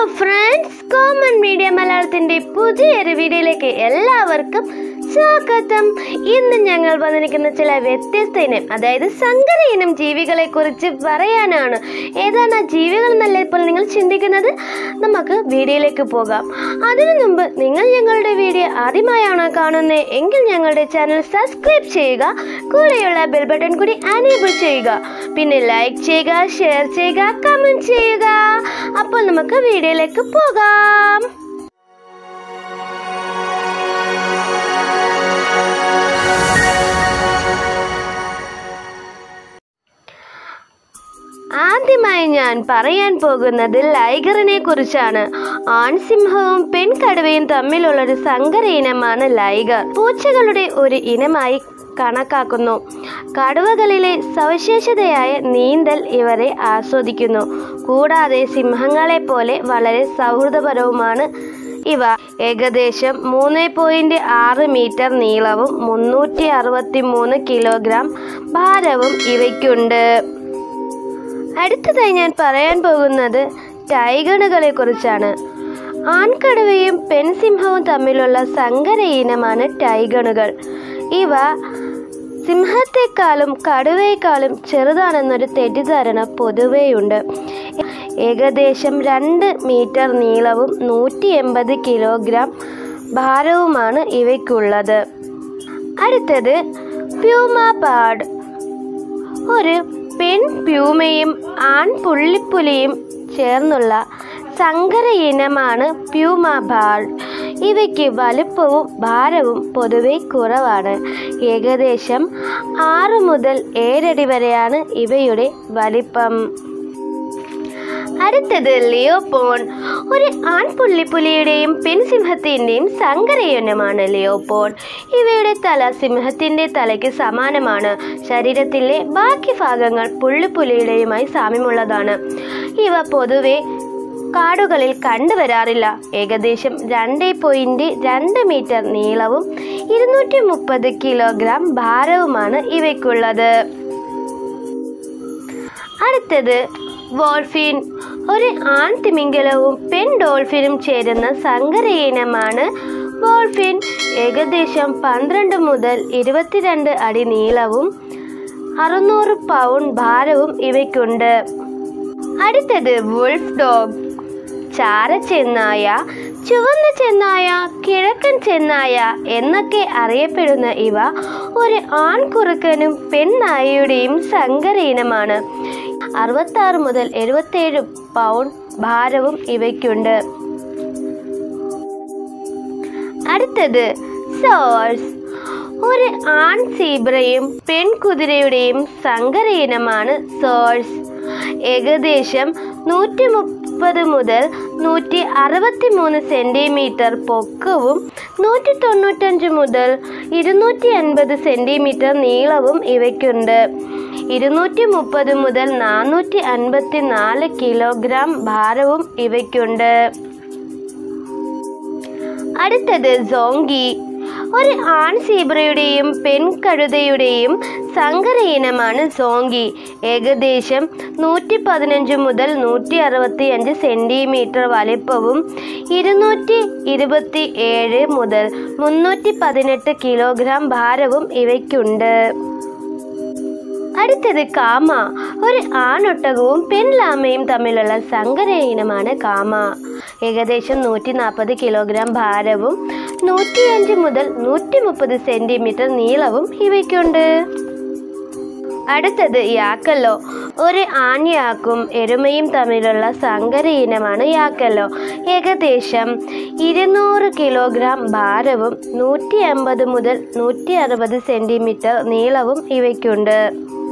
friends common media മലയാളത്തിന്റെ പുതിയൊരു വീഡിയോയിലേക്ക് എല്ലാവർക്കും സ്വാഗതം ഇന്ന് ഞങ്ങൾ വന്നിരിക്കുന്ന ചില വ്യത്യസ്ത ഇനം അതായത് സങ്കര ഇനം ജീവികളെ കുറിച്ച് പറയാനാണ് ഏതാണ് ആ ജീവികൾ എന്നല്ല ഇപ്പോൾ നിങ്ങൾ ചിന്തിക്കുന്നത് നമുക്ക് വീഡിയോയിലേക്ക് പോകാം അതിനു മുമ്പ് നിങ്ങൾ ഞങ്ങളുടെ വീഡിയോ ആദ്യമായാണോ കാണുന്നത് എങ്കിൽ ഞങ്ങളുടെ ചാനൽ സബ്സ്ക്രൈബ് ചെയ്യുക കൂടെയുള്ള ബെൽ ബട്ടൺ കൂടി അനേബിൾ ചെയ്യുക പിന്നെ ലൈക്ക് ചെയ്യുക ഷെയർ ചെയ്യുക കമന്റ് ചെയ്യുക അപ്പോൾ നമുക്ക് വീഡിയോയിലേക്ക് പോകാം ആദ്യമായി ഞാൻ പറയാൻ പോകുന്നത് ലൈഗറിനെ കുറിച്ചാണ് ആൺസിംഹവും പെൺകടുവയും തമ്മിലുള്ള ഒരു സങ്കര ഇനമാണ് ലൈഗർ പൂച്ചകളുടെ ഒരു ഇനമായി കണക്കാക്കുന്നു കടുവകളിലെ സവിശേഷതയായ നീന്തൽ ഇവരെ ആസ്വദിക്കുന്നു കൂടാതെ സിംഹങ്ങളെ പോലെ വളരെ സൗഹൃദപരവുമാണ് ഇവ ഏകദേശം മൂന്ന് പോയിന്റ് ആറ് മീറ്റർ നീളവും മുന്നൂറ്റി അറുപത്തി മൂന്ന് കിലോഗ്രാം ഭാരവും ഇവയ്ക്കുണ്ട് അടുത്തതായി ഞാൻ പറയാൻ പോകുന്നത് ടൈഗണുകളെ കുറിച്ചാണ് ആൺകടുവയും പെൺസിംഹവും തമ്മിലുള്ള സങ്കര ഇനമാണ് ടൈഗണുകൾ ഇവ സിംഹത്തെക്കാളും കടുവയെക്കാളും ചെറുതാണെന്നൊരു തെറ്റിദ്ധാരണ പൊതുവെയുണ്ട് ഏകദേശം രണ്ട് മീറ്റർ നീളവും നൂറ്റി എൺപത് കിലോഗ്രാം ഭാരവുമാണ് ഇവയ്ക്കുള്ളത് അടുത്തത് പ്യൂമാപാഡ് ഒരു പെൺ പ്യൂമയും ആൺ പുള്ളിപ്പുലിയും ചേർന്നുള്ള സങ്കര ഇനമാണ് പ്യൂമാബാൾ ഇവയ്ക്ക് വലുപ്പവും ഭാരവും പൊതുവെ കുറവാണ് ഏകദേശം ആറ് മുതൽ ഏഴടി വരെയാണ് ഇവയുടെ വലിപ്പം അടുത്തത് ലിയോപോൺ ഒരു ആൺപുള്ളിപ്പുലിയുടെയും പെൺസിംഹത്തിന്റെയും സങ്കരയുനമാണ് ലിയോപോൺ ഇവയുടെ തല സിംഹത്തിന്റെ തലയ്ക്ക് സമാനമാണ് ശരീരത്തിലെ ബാക്കി ഭാഗങ്ങൾ പുള്ളിപ്പുലിയുടെയുമായി സാമ്യമുള്ളതാണ് ഇവ പൊതുവെ കാടുകളിൽ കണ്ടുവരാറില്ല ഏകദേശം രണ്ട് പോയിന്റ് രണ്ട് മീറ്റർ നീളവും ഇരുന്നൂറ്റി മുപ്പത് കിലോഗ്രാം ഭാരവുമാണ് ഇവയ്ക്കുള്ളത് അടുത്തത് വോൾഫിൻ ഒരു ആൺ തിമിംഗലവും പെൺ ഡോൾഫിനും ചേരുന്ന സങ്കര ഇനമാണ് വോൾഫിൻ ഏകദേശം പന്ത്രണ്ട് മുതൽ ഇരുപത്തിരണ്ട് അടി നീളവും അറുന്നൂറ് പൗണ്ട് ഭാരവും ഇവയ്ക്കുണ്ട് അടുത്തത് വുൾഫ് ഡോഗ് ചാര ചെന്നായ ചുവന്ന ചെന്നായ കിഴക്കൻ ചെന്നായ എന്നൊക്കെ അറിയപ്പെടുന്ന ഇവ ഒരു ആൺകുറുക്കനും പെൺനായയുടെയും സങ്കര ഇനമാണ് അറുപത്താറ് മുതൽ എഴുപത്തേഴ് പൗണ്ട് ഭാരവും ഇവയ്ക്കുണ്ട് അടുത്തത് സോഴ്സ് ഒരു ആൺ സീബ്രയും പെൺകുതിരയുടെയും സങ്കര ഇനമാണ് സോഴ്സ് ഏകദേശം നൂറ്റി മുപ്പത് മുതൽ നൂറ്റി അറുപത്തി മൂന്ന് സെൻറ്റിമീറ്റർ പൊക്കവും നൂറ്റി തൊണ്ണൂറ്റഞ്ച് മുതൽ ഇരുന്നൂറ്റി അൻപത് സെൻറ്റിമീറ്റർ നീളവും ഇവയ്ക്കുണ്ട് ഇരുന്നൂറ്റി മുപ്പത് മുതൽ നാനൂറ്റി അൻപത്തി നാല് കിലോഗ്രാം ഭാരവും ഇവയ്ക്കുണ്ട് അടുത്തത് സോങ്കി ഒരു ആൺ സീബ്രയുടെയും പെൺകഴുതയുടെയും സങ്കര ഇനമാണ് സോങ്കി ഏകദേശം നൂറ്റി പതിനഞ്ച് മുതൽ നൂറ്റി അറുപത്തി അഞ്ച് സെൻറ്റിമീറ്റർ വലിപ്പവും ഇരുന്നൂറ്റി ഇരുപത്തി ഏഴ് മുതൽ മുന്നൂറ്റി പതിനെട്ട് കിലോഗ്രാം ഭാരവും ഇവയ്ക്കുണ്ട് അടുത്തത് കാമ ഒരു ആണൊട്ടകവും പെൺലാമയും തമ്മിലുള്ള സങ്കര ഇനമാണ് കാമ ഏകദേശം നൂറ്റി നാൽപ്പത് കിലോഗ്രാം ഭാരവും നൂറ്റിയഞ്ച് മുതൽ നൂറ്റി മുപ്പത് സെൻറ്റിമീറ്റർ നീളവും ഇവയ്ക്കുണ്ട് അടുത്തത് യാക്കല്ലോ ഒരു ആൺയാക്കും എരുമയും തമ്മിലുള്ള സങ്കര ഇനമാണ് യാക്കല്ലോ ഏകദേശം ഇരുന്നൂറ് കിലോഗ്രാം ഭാരവും നൂറ്റി അമ്പത് മുതൽ നൂറ്റി അറുപത് സെൻറ്റിമീറ്റർ നീളവും ഇവയ്ക്കുണ്ട്